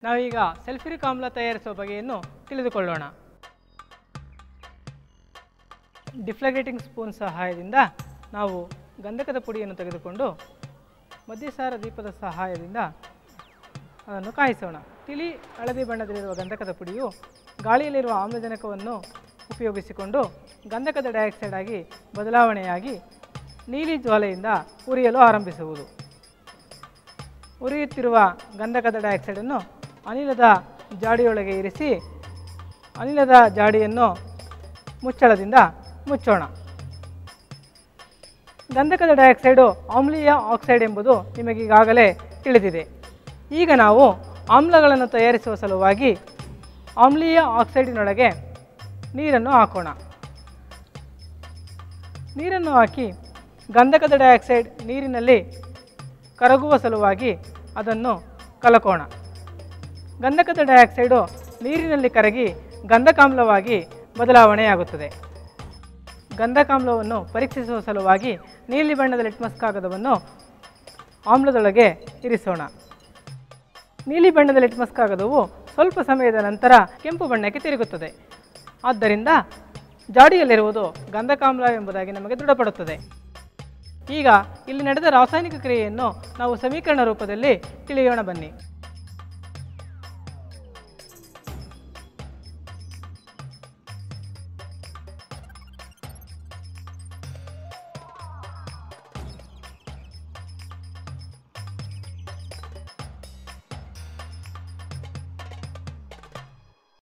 ನಾವೀಗ ಸಲ್ಫ್ಯೂರಿಕ್ ಆಮ್ಲ ತಯಾರಿಸುವ ಬಗೆಯನ್ನು ತಿಳಿದುಕೊಳ್ಳೋಣ ಡಿಫ್ಲಗೇಟಿಂಗ್ ಸ್ಪೂನ್ ಸಹಾಯದಿಂದ ನಾವು ಗಂಧಕದ ಪುಡಿಯನ್ನು ತೆಗೆದುಕೊಂಡು ಮಧ್ಯಸಾರ ದೀಪದ ಸಹಾಯದಿಂದ ಅದನ್ನು ಕಾಯಿಸೋಣ ತಿಳಿ ಹಳದಿ ಬಣ್ಣದಲ್ಲಿರುವ ಗಂಧಕದ ಪುಡಿಯು ಗಾಳಿಯಲ್ಲಿರುವ ಆಮ್ಲಜನಕವನ್ನು ಉಪಯೋಗಿಸಿಕೊಂಡು ಗಂಧಕದ ಡೈಆಕ್ಸೈಡ್ ಆಗಿ ಬದಲಾವಣೆಯಾಗಿ ನೀಲಿ ಜ್ವಾಲೆಯಿಂದ ಉರಿಯಲು ಆರಂಭಿಸುವುದು ಉರಿಯುತ್ತಿರುವ ಗಂಧಕದ ಡೈಆಕ್ಸೈಡನ್ನು ಅನಿಲದ ಜಾಡಿಯೊಳಗೆ ಇರಿಸಿ ಅನಿಲದ ಜಾಡಿಯನ್ನು ಮುಚ್ಚಳದಿಂದ ಮುಚ್ಚೋಣ ಗಂಧಕದ ಡೈಆಕ್ಸೈಡು ಆಮ್ಲೀಯ ಆಕ್ಸೈಡ್ ಎಂಬುದು ನಿಮಗೀಗಾಗಲೇ ತಿಳಿದಿದೆ ಈಗ ನಾವು ಆಮ್ಲಗಳನ್ನು ತಯಾರಿಸುವ ಸಲುವಾಗಿ ಆಮ್ಲೀಯ ಆಕ್ಸೈಡಿನೊಳಗೆ ನೀರನ್ನು ಹಾಕೋಣ ನೀರನ್ನು ಹಾಕಿ ಗಂಧಕದ ಡೈಆಕ್ಸೈಡ್ ನೀರಿನಲ್ಲಿ ಕರಗುವ ಸಲುವಾಗಿ ಅದನ್ನು ಕಲಕೋಣ ಗಂಧಕದ ಡೈಆಕ್ಸೈಡು ನೀರಿನಲ್ಲಿ ಕರಗಿ ಗಂಧಕಾಮ್ಲವಾಗಿ ಬದಲಾವಣೆಯಾಗುತ್ತದೆ ಗಂಧಕಾಮ್ಲವನ್ನು ಪರೀಕ್ಷಿಸುವ ಸಲುವಾಗಿ ನೀಲಿ ಬಣ್ಣದ ಲಿಟ್ಮಸ್ ಕಾಗದವನ್ನು ಆಮ್ಲದೊಳಗೆ ಇರಿಸೋಣ ನೀಲಿ ಬಣ್ಣದ ಲಿಟ್ಮಸ್ ಕಾಗದವು ಸ್ವಲ್ಪ ಸಮಯದ ನಂತರ ಕೆಂಪು ಬಣ್ಣಕ್ಕೆ ತಿರುಗುತ್ತದೆ ಆದ್ದರಿಂದ ಜಾಡಿಯಲ್ಲಿರುವುದು ಗಂಧಕಾಮ್ಲ ಎಂಬುದಾಗಿ ನಮಗೆ ದೃಢಪಡುತ್ತದೆ ಈಗ ಇಲ್ಲಿ ನಡೆದ ರಾಸಾಯನಿಕ ಕ್ರಿಯೆಯನ್ನು ನಾವು ಸಮೀಕರಣ ರೂಪದಲ್ಲಿ ತಿಳಿಯೋಣ ಬನ್ನಿ